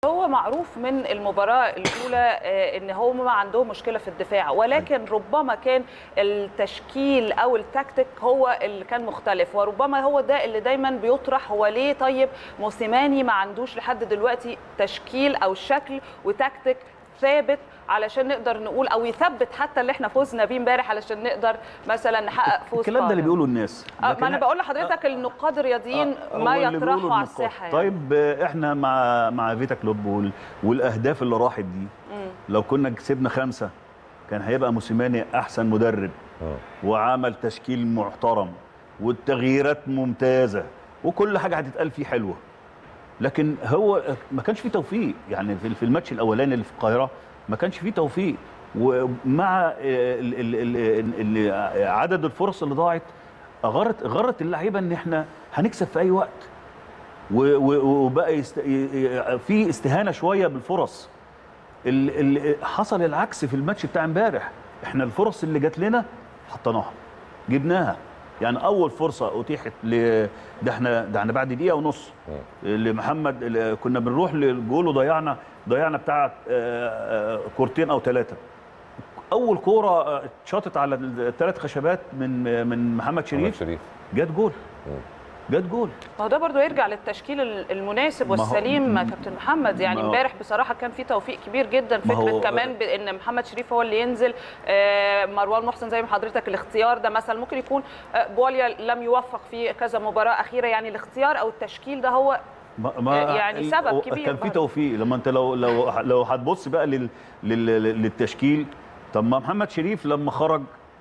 هو معروف من المباراة الأولى آه، إن هم عندهم مشكلة في الدفاع ولكن ربما كان التشكيل أو التكتيك هو اللي كان مختلف وربما هو ده اللي دايما بيطرح هو ليه طيب موسيماني ما عندوش لحد دلوقتي تشكيل أو شكل وتكتيك ثابت علشان نقدر نقول او يثبت حتى اللي احنا فزنا بيه امبارح علشان نقدر مثلا نحقق فوز الكلام ده اللي قادم. بيقوله الناس آه، لكن ما انا بقول لحضرتك النقاد الرياضيين آه، ما هو اللي بيقوله يطرحوا على النقاد. الساحه يعني. طيب آه، احنا مع مع فيتا كلوب وال- والاهداف اللي راحت دي لو كنا كسبنا خمسه كان هيبقى موسيماني احسن مدرب وعمل تشكيل محترم والتغييرات ممتازه وكل حاجه هتتقال فيه حلوه لكن هو ما كانش فيه توفيق يعني في في الماتش الاولاني اللي في القاهره ما كانش فيه توفيق ومع ال- ال- ال- ال- عدد الفرص اللي ضاعت غرت غرت اللعيبه ان احنا هنكسب في اي وقت و- و- وبقى يست... ي- ي- في استهانه شويه بالفرص ال... ال... حصل العكس في الماتش بتاع امبارح احنا الفرص اللي جات لنا حطيناها جبناها يعني اول فرصه اتيحت ل ده احنا ده احنا بعد دقيقه ونص لمحمد اللي كنا بنروح للجول وضيعنا ضيعنا بتاع آه، آه، كورتين او ثلاثه اول كوره آه، اتشاطت على الثلاث خشبات من من محمد محمد شريف شريف جت جول جت جول ما هو ده برضو يرجع للتشكيل المناسب ما هو- والسليم كابتن محمد يعني ما هو- امبارح بصراحه كان في توفيق كبير جدا ما فكره هو- كمان بان محمد شريف هو اللي ينزل آه، مروان محسن زي ما حضرتك الاختيار ده مثلا ممكن يكون آه، بواليا لم يوفق في كذا مباراه اخيره يعني الاختيار او التشكيل ده هو ما ما يعني ال- سبب هو كبير كان في برضه. توفيق لما انت لو لو لو هتبص بقى لل لل للتشكيل طب ما محمد شريف لما خرج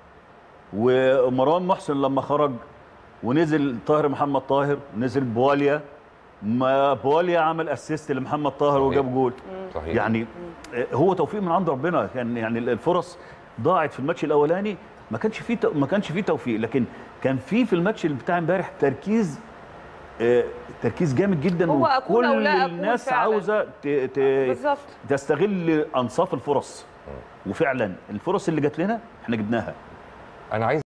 ومروان محسن لما خرج ونزل طاهر محمد طاهر نزل بواليا ما بواليا عمل اسيست لمحمد طاهر صحيح. وجاب جول صحيح يعني هو توفيق من عند ربنا كان يعني الفرص ضاعت في الماتش الاولاني ما كانش فيه تو- ما كانش فيه توفيق لكن كان في في الماتش اللي بتاع امبارح تركيز آه، تركيز جامد جدا هو أكون أو وكل لا أكون الناس فعلاً. عاوزه ت- ت- بالظبط تستغل انصاف الفرص وفعلا الفرص اللي جات لنا احنا جبناها انا عايز